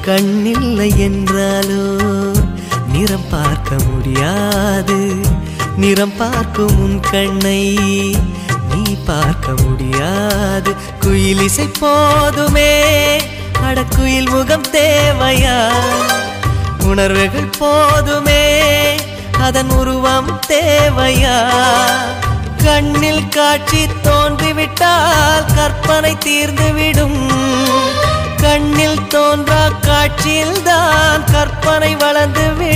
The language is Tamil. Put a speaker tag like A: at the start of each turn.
A: கண்ணில்லை என்றாலோ நிறம் பார்க்க முடியாது நிறம் பார்க்கும் உன் கண்ணை நீ பார்க்க முடியாது குயில் இசை போதுமே அடக்குயில் முகம் தேவையா உணர்வுகள் போதுமே அதன் உருவம் தேவையா கண்ணில் காட்சி தோன்றிவிட்டால் கற்பனை தீர்ந்துவிடும் கண்ணில் தோன்றா காட்சியில்தான் கற்பனை வளர்ந்து